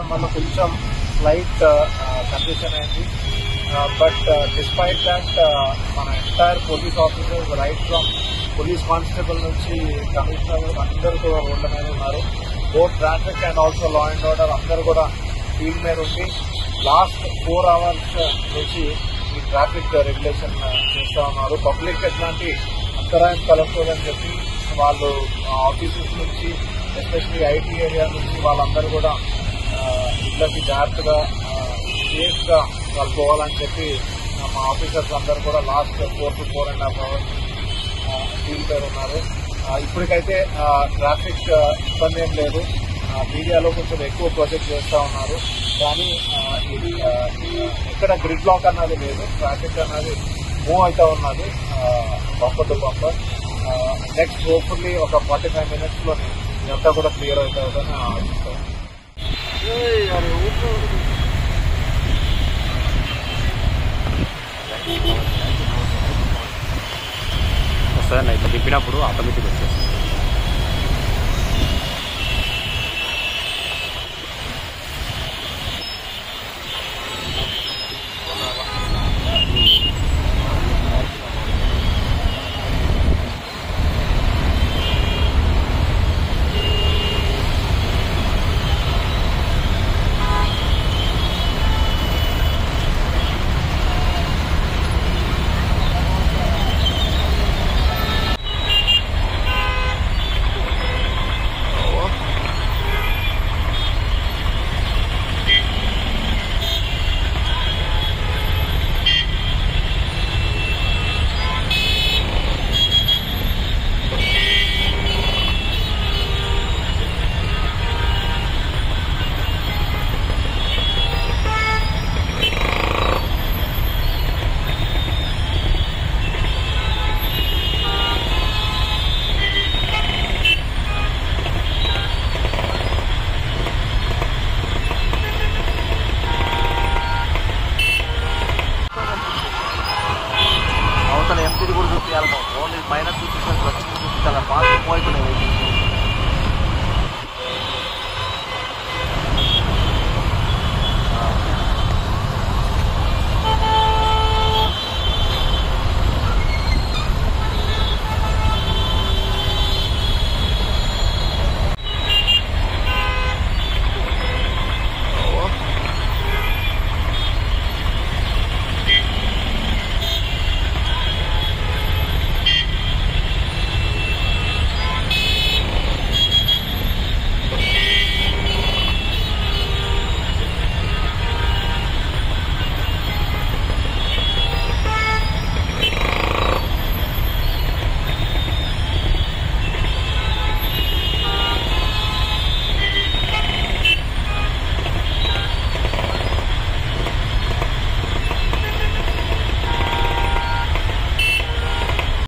ఉండడం వల్ల కొంచెం స్లైట్ కండిషన్ అయింది బట్ డిస్పైట్ దట్ మన entire police officers right from police constable నుంచి కమిషనర్ అందరూ కూడా రోడ్ల మీద ఉన్నారు both traffic and also law and order అందరూ కూడా ఫీల్డ్ మీద ఉండి లాస్ట్ ఫోర్ అవర్స్ నుంచి ఈ ట్రాఫిక్ రెగ్యులేషన్ చేస్తా ఉన్నారు పబ్లిక్ ఎట్లాంటి అంతరాయం కలగకూడదని చెప్పి వాళ్ళు ఆఫీసెస్ నుంచి ఎస్పెషల్లీ ఐటీ ఏరియా నుంచి వాళ్ళందరూ కూడా ఆ, ఇళ్ళకి జాగ్రత్తగా సేఫ్ గా వాళ్ళు పోవాలని చెప్పి ఆ, మా ఆఫీసర్స్ అందరూ కూడా last four to four and half hours field పేరు ఉన్నారు ఆ, ఇప్పటికైతే ట్రాఫిక్ ఇబ్బంది ఏం లేదు ఆ, మీడియాలో కొంచెం ఎక్కువ ప్రొజెక్ట్ చేస్తా ఉన్నారు కానీ ఆ, ఇది ఆ, ఎక్కడ గ్రిడ్ లాక్ అన్నది లేదు ట్రాఫిక్ అన్నది మూవ్ అవుతా ఉన్నది bumper to bumper next hopefully ఒక ఫార్టీ ఫైవ్ మినిట్స్ లోనే ఇదంతా కూడా క్లియర్ అవుతుందని ఆశిస్తాను వస్తుందండి ఇట్లా తిప్పినప్పుడు ఆటోమేటిక్ వచ్చేస్తుంది